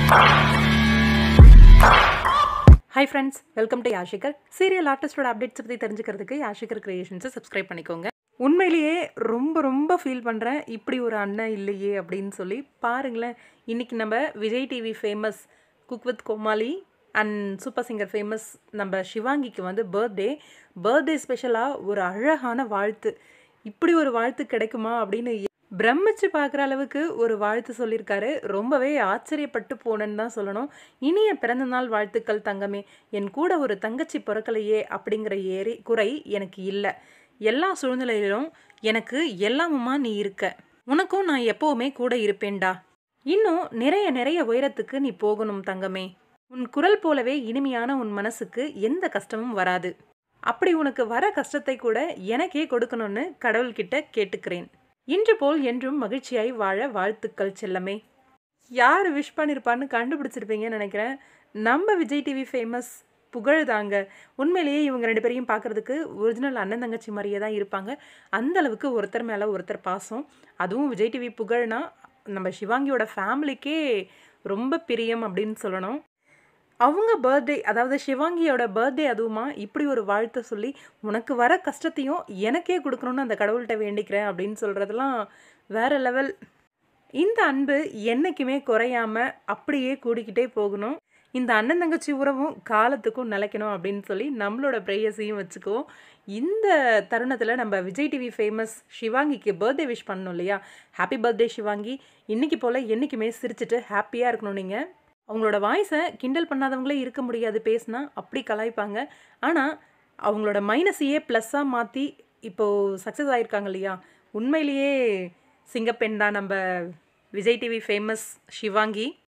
high friends welcome to Yashikar serial ஆர்டிஸ்டோட updates பற்றி தெரிஞ்சுக்கிறதுக்கு யாஷிகர் கிரியேஷன்ஸை சப்ஸ்கிரைப் பண்ணிக்கோங்க உண்மையிலேயே ரொம்ப ரொம்ப ஃபீல் பண்ணுறேன் இப்படி ஒரு அண்ணன் இல்லையே அப்படின்னு சொல்லி பாருங்களேன் இன்றைக்கி நம்ம Vijay TV famous cook with Komali and super singer famous நம்ம சிவாங்கிக்கு வந்து பர்த்டே பர்த்டே ஸ்பெஷலாக ஒரு அழகான வாழ்த்து இப்படி ஒரு வாழ்த்து கிடைக்குமா அப்படின்னு பிரமிச்சு பார்க்குற அளவுக்கு ஒரு வாழ்த்து சொல்லியிருக்காரு ரொம்பவே ஆச்சரியப்பட்டு போனேன்னு தான் சொல்லணும் இனிய பிறந்தநாள் வாழ்த்துக்கள் தங்கமே என் கூட ஒரு தங்கச்சி பிறக்கலையே அப்படிங்கிற ஏறி குறை எனக்கு இல்லை எல்லா சூழ்நிலையிலும் எனக்கு எல்லாமுமா நீ இருக்க உனக்கும் நான் எப்போவுமே கூட இருப்பேன்டா இன்னும் நிறைய நிறைய உயரத்துக்கு நீ போகணும் தங்கமே உன் குரல் போலவே இனிமையான உன் மனசுக்கு எந்த கஷ்டமும் வராது அப்படி உனக்கு வர கஷ்டத்தை கூட எனக்கே கொடுக்கணும்னு கடவுள்கிட்ட கேட்டுக்கிறேன் இன்று போல் என்றும் மகிழ்ச்சியாய் வாழ வாழ்த்துக்கள் செல்லமே யார் விஷ் பண்ணியிருப்பான்னு கண்டுபிடிச்சிருப்பீங்கன்னு நினைக்கிறேன் நம்ம விஜய் டிவி ஃபேமஸ் புகழ்தாங்க உண்மையிலேயே இவங்க ரெண்டு பேரையும் பார்க்குறதுக்கு ஒரிஜினல் அண்ணன் தங்கச்சி மாதிரியே தான் இருப்பாங்க அந்த அளவுக்கு ஒருத்தர் மேலே ஒருத்தர் பாசம் அதுவும் விஜய் டிவி புகழ்னா நம்ம சிவாங்கியோட ஃபேமிலிக்கே ரொம்ப பிரியம் அப்படின்னு சொல்லணும் அவங்க பர்த்டே அதாவது சிவாங்கியோட பர்த்டே அதுவுமா இப்படி ஒரு வாழ்த்தை சொல்லி உனக்கு வர கஷ்டத்தையும் எனக்கே கொடுக்கணும்னு அந்த கடவுள்கிட்ட வேண்டிக்கிறேன் அப்படின்னு சொல்கிறதெல்லாம் வேற லெவல் இந்த அன்பு என்றைக்குமே குறையாம அப்படியே கூடிக்கிட்டே போகணும் இந்த அண்ணன் தங்கச்சி உறவும் காலத்துக்கும் நிலைக்கணும் அப்படின்னு சொல்லி நம்மளோட ப்ரேயர்ஸையும் வச்சுக்குவோம் இந்த தருணத்தில் நம்ம விஜய் டிவி ஃபேமஸ் சிவாங்கிக்கு பர்த்டே விஷ் பண்ணணும் இல்லையா ஹாப்பி பர்த்டே சிவாங்கி இன்னைக்கு போல் என்றைக்குமே சிரிச்சிட்டு ஹாப்பியாக இருக்கணும் நீங்கள் அவங்களோட வாய்ஸை கிண்டல் பண்ணாதவங்களே இருக்க முடியாது பேசினா அப்படி கலாய்ப்பாங்க ஆனால் அவங்களோட மைனஸையே ப்ளஸ்ஸாக மாற்றி இப்போது சக்ஸஸ் ஆகிருக்காங்க இல்லையா உண்மையிலேயே சிங்கப்பெண் தான் நம்ம விஜய் டிவி ஃபேமஸ் சிவாங்கி